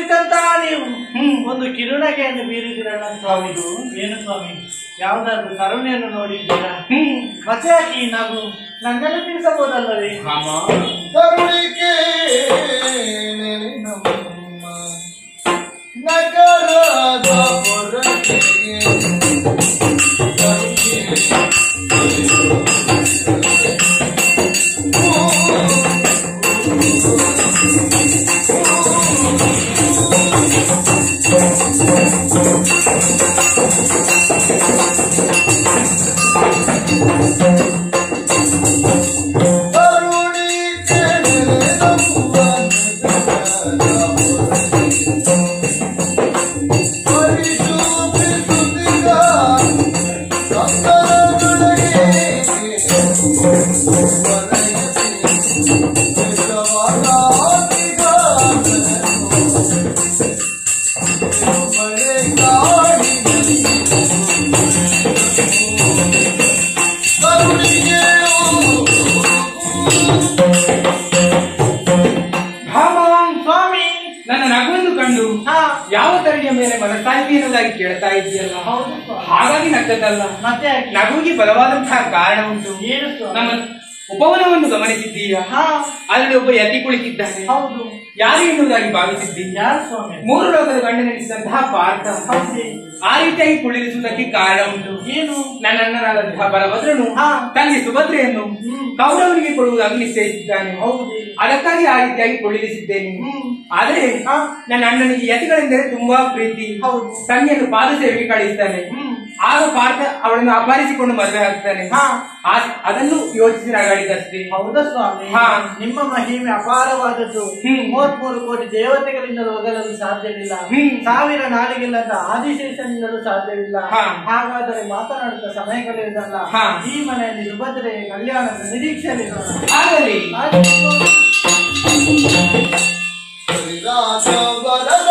ಕುರಿತಂತ ನೀವು ಹ್ಮ್. ಒಂದು ಕಿರುನಗೆಯನ್ನು ಬೀರಿದಿರಲ್ಲ ಸ್ವಾಮಿ ಏನು ಸ್ವಾಮಿ ಯಾವ್ದಾದ್ರು ಕರುಣೆಯನ್ನು ನೋಡಿದ್ದೀರಾ ಹ್ಮ್ ಮತ್ತೆ ಯಾಕೆ ಈ ನಗು ನನ್ನನ್ನು ತಿಳಿಸಬಹುದಲ್ಲವೇ ರಾಮ ಕರುಣಿಕೆ ನಮ್ಮ ನಗರದ ಹೊರಗೆ ಕರುಣಿಕೆ ನಮ್ಮ ನಗರದ ಪರಿಶುದ್ಧಿಸುತ್ತಿದ್ದ ಸಂತರದೊಳಗೆ ರಾಮ ಸ್ವಾಮಿ ನನ್ನ ನಗುವನ್ನು ಕಂಡು ಹಾ ಯಾವ ತಳಿಯ ಮೇಲೆ ಮನಸ್ಸಾಗಿ ಎನ್ನುವುದಾಗಿ ಕೇಳ್ತಾ ಇದೆಯಲ್ಲ ಹೌದು ಸ್ವಾಮಿ ಹಾಗಾಗಿ ನಗ್ಗದಲ್ಲ ಮತ್ತೆ ಯಾಕೆ ನಗುವಿಗೆ ಬಲವಾದಂತಹ ಕಾರಣ ಉಂಟು ಏನು ಸ್ವಾಮಿ ನಮ್ಮ ಉಪವನವನ್ನು ಗಮನಿಸಿದ್ದೀಯಾ ಹಾ ಅದರಲ್ಲಿ ಒಬ್ಬ ಯತಿ ಕುಳಿತಿದ್ದಾನೆ ಹೌದು ಯಾರು ಎನ್ನುವುದಾಗಿ ಭಾವಿಸಿದ್ದೀಯ ಯಾರು ಸ್ವಾಮಿ ಮೂರು ಲೋಕದ ಗಂಡನೆನಿಸಿದಂತಹ ಪಾರ್ಥ ಹೌದೇ ಆ ರೀತಿಯಾಗಿ ಕುಳ್ಳಿರಿಸುವುದಕ್ಕೆ ಕಾರಣ ಉಂಟು ಏನು ನನ್ನ ಅಣ್ಣನಾದಂತಹ ಬಲಭದ್ರನು ಹಾ. ತಂಗಿ ಸುಭದ್ರೆಯನ್ನು ಹ್ಮ್. ಕೌರವನಿಗೆ ಕೊಡುವುದಾಗಿ ನಿಶ್ಚಯಿಸಿದ್ದಾನೆ ಹೌದೇ ಅದಕ್ಕಾಗಿ ಆ ರೀತಿಯಾಗಿ ಕುಳ್ಳಿರಿಸಿದ್ದೇನೆ ಹ್ಮ್ ಆದರೆ ಹಾ. ನನ್ನ ಅಣ್ಣನಿಗೆ ಯತಿಗಳೆಂದರೆ ತುಂಬಾ ಪ್ರೀತಿ ಹೌದು ತಂಗಿಯನ್ನು ಪಾದ ಸೇವೆಗೆ ಕಳಿಸ್ತಾನೆ ಹ್ಮ್ ಆಗ ಪಾರ್ಥ ಅವಳನ್ನು ಅಪಹರಿಸಿಕೊಂಡು ಮದುವೆ ಆಗ್ತಾನೆ ಹಾ. ಆ- ಅದನ್ನು ಯೋಚಿಸಿ ನಗಾಡಿದಷ್ಟೇ ಹೌದಾ ಸ್ವಾಮಿ ಹಾ. ನಿಮ್ಮ ಮಹಿಮೆ ಅಪಾರವಾದದ್ದು ಹ್ಮ್. ಮೂವತ್ಮೂರು ಕೋಟಿ ದೇವತೆಗಳಿಂದ ಹೋಗಲು ಸಾಧ್ಯವಿಲ್ಲ ಹ್ಮ್. ಸಾವಿರ ನಾಲಿಗೆಲ್ಲದ ಆದಿಶೇಷನಿಂದಲೂ ಸಾಧ್ಯವಿಲ್ಲ ಹಾ. ಹಾಗಾದರೆ ಮಾತನಾಡುತ್ತ ಸಮಯ ಕಳೆಯುವುದಲ್ಲ ಹಾ. ಈ ಮನೆಯಲ್ಲಿ ಸುಭದ್ರೆ ಕಲ್ಯಾಣದ ನಿರೀಕ್ಷೆಯಲ್ಲಿರೋಣ ಆಗಲಿ ಆಯ್ತು. ಹರಿದಾಸ ವರದ